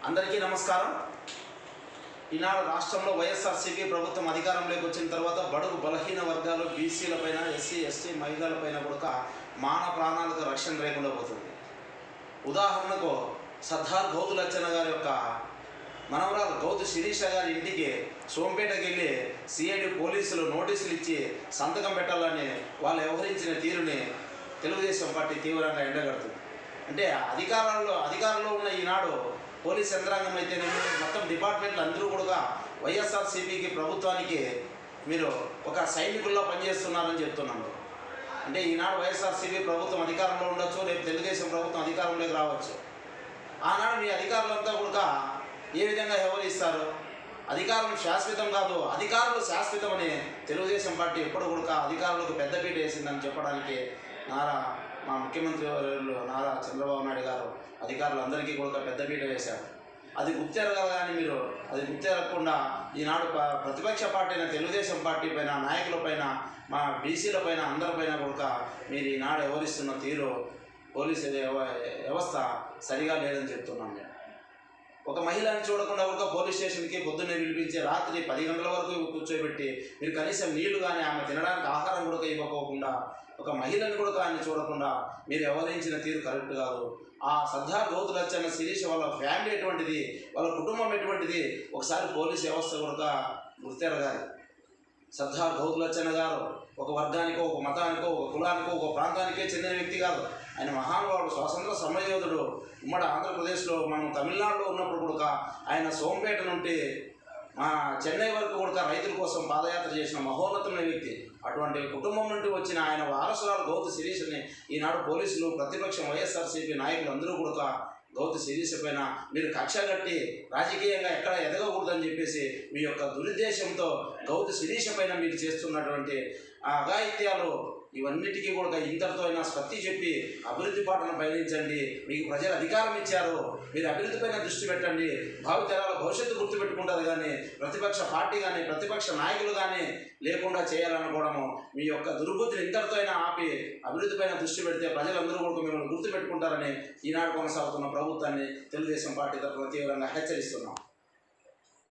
అందరికీ నమస్కారం ఈనాడు రాష్ట్రంలో వైఎస్ఆర్సీపీ ప్రభుత్వం అధికారంలోకి వచ్చిన తర్వాత బడుగు బలహీన వర్గాలు బీసీలపైన ఎస్సీ ఎస్టీ మహిళలపైన కూడా మాన ప్రాణాలకు రక్షణ లేకుండా పోతుంది ఉదాహరణకు సర్దార్ గౌతు లచ్చన్న గారి యొక్క మనవరాలు గౌతు శిరీష గారి ఇంటికి సోంపేటకి వెళ్ళి సిఐడి పోలీసులు నోటీసులు ఇచ్చి సంతకం పెట్టాలని వాళ్ళు వ్యవహరించిన తీరుని తెలుగుదేశం పార్టీ తీవ్రంగా ఎండగడుతుంది అంటే అధికారంలో అధికారంలో ఉన్న ఈనాడు పోలీస్ యంత్రాంగం అయితేనేమి మొత్తం డిపార్ట్మెంట్లు అందరూ కూడా వైఎస్ఆర్సీపీకి ప్రభుత్వానికి మీరు ఒక సైనికుల్లో పనిచేస్తున్నారని చెప్తున్నాను అంటే ఈనాడు వైఎస్ఆర్సీపీ ప్రభుత్వం అధికారంలో ఉండొచ్చు రేపు తెలుగుదేశం ప్రభుత్వం అధికారంలోకి రావచ్చు ఆనాడు మీ అధికారులంతా కూడా ఏ విధంగా వ్యవహరిస్తారు అధికారం శాశ్వతం కాదు అధికారులు శాశ్వతమని తెలుగుదేశం పార్టీ ఎప్పుడు కూడా అధికారులకు పెద్దపీట వేసిందని చెప్పడానికి నారా మా ముఖ్యమంత్రి వర్యులు నారా చంద్రబాబు నాయుడు గారు అధికారులందరికీ కూడా పెద్దపీట వేశారు అది గుర్తెరగాలి కానీ మీరు అది గుర్తెరగకుండా ఈనాడు ప- ప్రతిపక్ష పార్టీ అయిన తెలుగుదేశం పార్టీ పైన నాయకుల పైన మా బీసీల పైన అందరిపైన కూడా మీరు ఈనాడు వ్యవహరిస్తున్న తీరు పోలీసు వ్యవ- వ్యవస్థ సరిగా లేదని చెప్తున్నాను నేను ఒక మహిళని చూడకుండా ఒక పోలీస్ స్టేషన్కి పొద్దున్నే పిలిపించి రాత్రి పది గంటల వరకు కూర్చోబెట్టి మీరు కనీసం నీళ్లు కానీ ఆమె తినడానికి ఆహారం కూడా ఇవ్వకోకుండా ఒక మహిళని కూడా ఆయన చూడకుండా మీరు వ్యవహరించిన తీరు కరెక్ట్ కాదు ఆ సర్దార్ గౌతు లచ్చన్న శిరీష్ వాళ్ళ ఫ్యామిలీ ఎటువంటిది వాళ్ళ కుటుంబం ఎటువంటిది ఒకసారి పోలీస్ వ్యవస్థ కూడా గుర్తెరగాలి సర్దార్ గౌతు లచ్చన్న గారు ఒక వర్గానికో ఒక మతానికో ఒక కులానికో ఒక ప్రాంతానికే చెందిన వ్యక్తి కాదు ఆయన మహానుభావుడు స్వాతంత్ర సమరయోధుడు ఉమ్మడి ఆంధ్రప్రదేశ్లో మనం తమిళనాడులో ఉన్నప్పుడు కూడా ఆయన సోంపేట నుండి మా చెన్నై వరకు కూడా రైతుల కోసం పాదయాత్ర చేసిన మహోన్నతమైన వ్యక్తి అటువంటి కుటుంబం నుండి వచ్చిన ఆయన వారసురాలు గౌతు శిరీష్ని ఈనాడు పోలీసులు ప్రతిపక్షం వైఎస్ఆర్సీపీ నాయకులు అందరూ కూడా గౌతు శిరీష పైన మీరు కక్ష కట్టి రాజకీయంగా ఎక్కడ ఎదగకూడదని చెప్పేసి మీ యొక్క దురుద్దేశంతో గౌతు శిరీష పైన మీరు చేస్తున్నటువంటి ఆ అఘాయిత్యాలు ఇవన్నిటికీ కూడా ఇంతటితో అయినా స్పత్తి చెప్పి అభివృద్ధి పాటను పయనించండి మీకు ప్రజలు అధికారం ఇచ్చారు మీరు అభివృద్ధి పైన దృష్టి పెట్టండి భావితరాల భవిష్యత్తు గుర్తుపెట్టుకుంటుంది కానీ ప్రతిపక్ష పార్టీ కానీ ప్రతిపక్ష నాయకులు కానీ లేకుండా చేయాలనుకోవడము మీ యొక్క దుర్బుద్ధిని ఇంతటితో అయినా ఆపి అభివృద్ధి పైన దృష్టి పెడితే ప్రజలందరూ కూడా మిమ్మల్ని గుర్తుపెట్టుకుంటారని ఈనాడు కొనసాగుతున్న ప్రభుత్వాన్ని తెలుగుదేశం పార్టీ తరఫున తీవ్రంగా హెచ్చరిస్తున్నాం